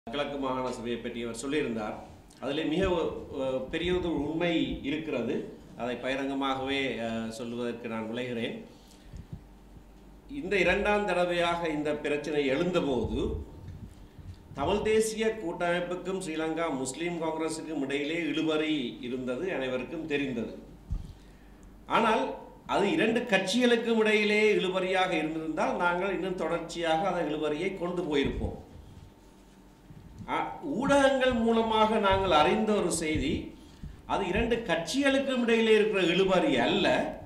கிழக்கு மாகாண சபையை பற்றி அவர் சொல்லியிருந்தார் அதில் மிக அஹ், பெரியது உண்மை இருக்கிறது அதை பகிரங்கமாகவே அஹ், சொல்லுவதற்கு நான் விளைகிறேன் இந்த இரண்டாம் தடவையாக இந்த பிரச்சனை எழுந்தபோது தமிழ் தேசிய கூட்டமைப்புக்கும் ஸ்ரீலங்கா முஸ்லீம் காங்கிரஸுக்கும் இடையிலே இழுபறி இருந்தது அனைவருக்கும் தெரிந்தது ஆனால் அது இரண்டு கட்சிகளுக்கும் இடையிலே இழுபறியாக இருந்திருந்தால் நாங்கள் இன்னும் தொடர்ச்சியாக அந்த இழுபறியை கொண்டு போயிருப்போம் ஆ- ஊடகங்கள் மூலமாக நாங்கள் அறிந்த ஒரு செய்தி அது இரண்டு கட்சிகளுக்கும் இடையிலே இருக்கிற இழுபறி அல்ல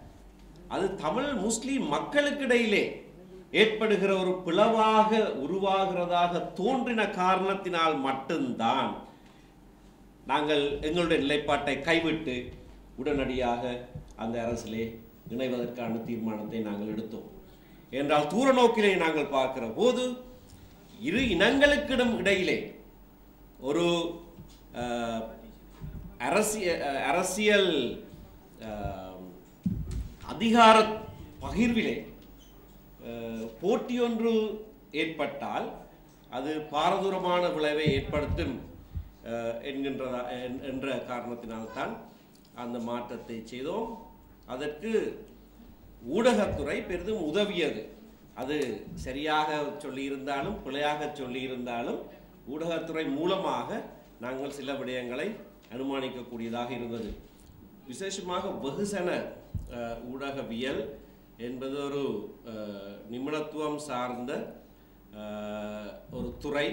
அது தமிழ் முஸ்லிம் மக்களுக்கிடையிலே ஏற்படுகிற ஒரு பிளவாக உருவாகிறதாக தோன்றின காரணத்தினால் மட்டும்தான் நாங்கள் எங்களுடைய நிலைப்பாட்டை கைவிட்டு உடனடியாக அந்த அரசிலே இணைவதற்கான தீர்மானத்தை நாங்கள் எடுத்தோம் என்றால் தூர நோக்கிலே நாங்கள் பார்க்கிற போது இரு இனங்களுக்கிடம் இடையிலே ஒரு அஹ், அரசிய அஹ், அரசியல் அஹ், அதிகார பகிர்விலே அஹ், போட்டியொன்று ஏற்பட்டால் அது பாரதூரமான விளைவை ஏற்படுத்தும் அஹ், என்கின்றதா என்- என்ற காரணத்தினால்தான் அந்த மாற்றத்தை செய்தோம் அதற்கு ஊடகத்துறை பெரிதும் உதவியது அது சரியாக சொல்லியிருந்தாலும் பிழையாக சொல்லியிருந்தாலும் ஊடகத்துறை மூலமாக நாங்கள் சில விடயங்களை அனுமானிக்கக்கூடியதாக இருந்தது விசேஷமாக வெகுசன அஹ், ஊடகவியல் என்பது ஒரு அஹ், நிபுணத்துவம் சார்ந்த அஹ், ஒரு துறை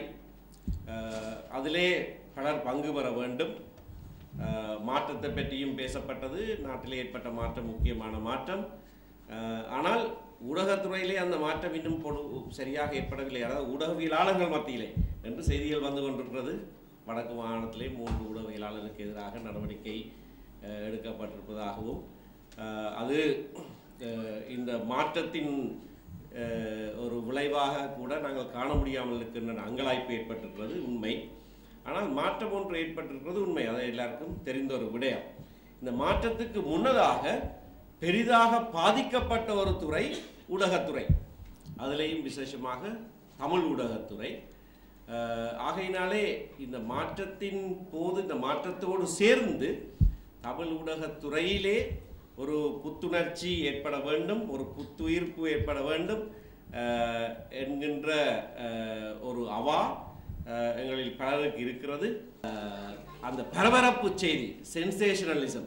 அஹ், அதிலே பலர் பங்கு பெற வேண்டும் அஹ், மாற்றத்தை பற்றியும் பேசப்பட்டது நாட்டிலே ஏற்பட்ட மாற்றம் முக்கியமான மாற்றம் அஹ், ஆனால் ஊடகத்துறையிலே அந்த மாற்றம் இன்னும் பொழு- சரியாக ஏற்படவில்லை அதாவது ஊடகவியலாளர்கள் மத்தியிலே என்று செய்திகள் வந்து கொண்டிருக்கிறது வடக்கு மாகாணத்திலே மூன்று ஊடகவியலாளருக்கு எதிராக நடவடிக்கை அஹ், எடுக்கப்பட்டிருப்பதாகவும் அஹ், அது அஹ், இந்த மாற்றத்தின் அஹ், ஒரு விளைவாக கூட நாங்கள் காண முடியாமல் இருக்கின்ற அங்கலாய்ப்பு ஏற்பட்டிருக்கிறது உண்மை ஆனால் மாற்றம் ஒன்று ஏற்பட்டிருக்கிறது உண்மை அதை எல்லாருக்கும் தெரிந்த ஒரு விடயம் இந்த மாற்றத்துக்கு முன்னதாக பெரிதாக பாதிக்கப்பட்ட ஒரு துறை ஊடகத்துறை அதிலேயும் விசேஷமாக தமிழ் ஊடகத்துறை அஹ், ஆகையினாலே இந்த மாற்றத்தின் போது இந்த மாற்றத்தோடு சேர்ந்து தமிழ் ஊடகத்துறையிலே ஒரு புத்துணர்ச்சி ஏற்பட வேண்டும் ஒரு புத்துயிர்ப்பு ஏற்பட வேண்டும் அஹ், என்கின்ற அஹ், ஒரு அவா அஹ், எங்களில் பலருக்கு இருக்கிறது அஹ், அந்த பரபரப்பு செய்தி சென்சேஷனலிசம்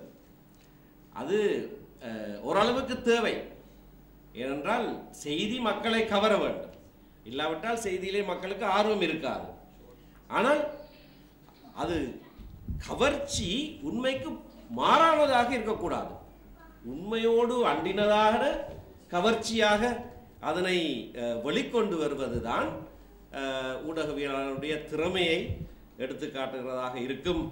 அது அஹ், ஓரளவுக்கு தேவை ஏனென்றால் செய்தி மக்களை கவர வேண்டும் இல்லாவிட்டால் செய்தியிலே மக்களுக்கு ஆர்வம் இருக்காது ஆனால் அது கவர்ச்சி உண்மைக்கு மாறானதாக இருக்கக்கூடாது உண்மையோடு அண்டினதாக கவர்ச்சியாக அதனை அஹ், வெளிக்கொண்டு வருவதுதான் அஹ், ஊடகவியலாளருடைய திறமையை எடுத்து காட்டுகிறதாக இருக்கும்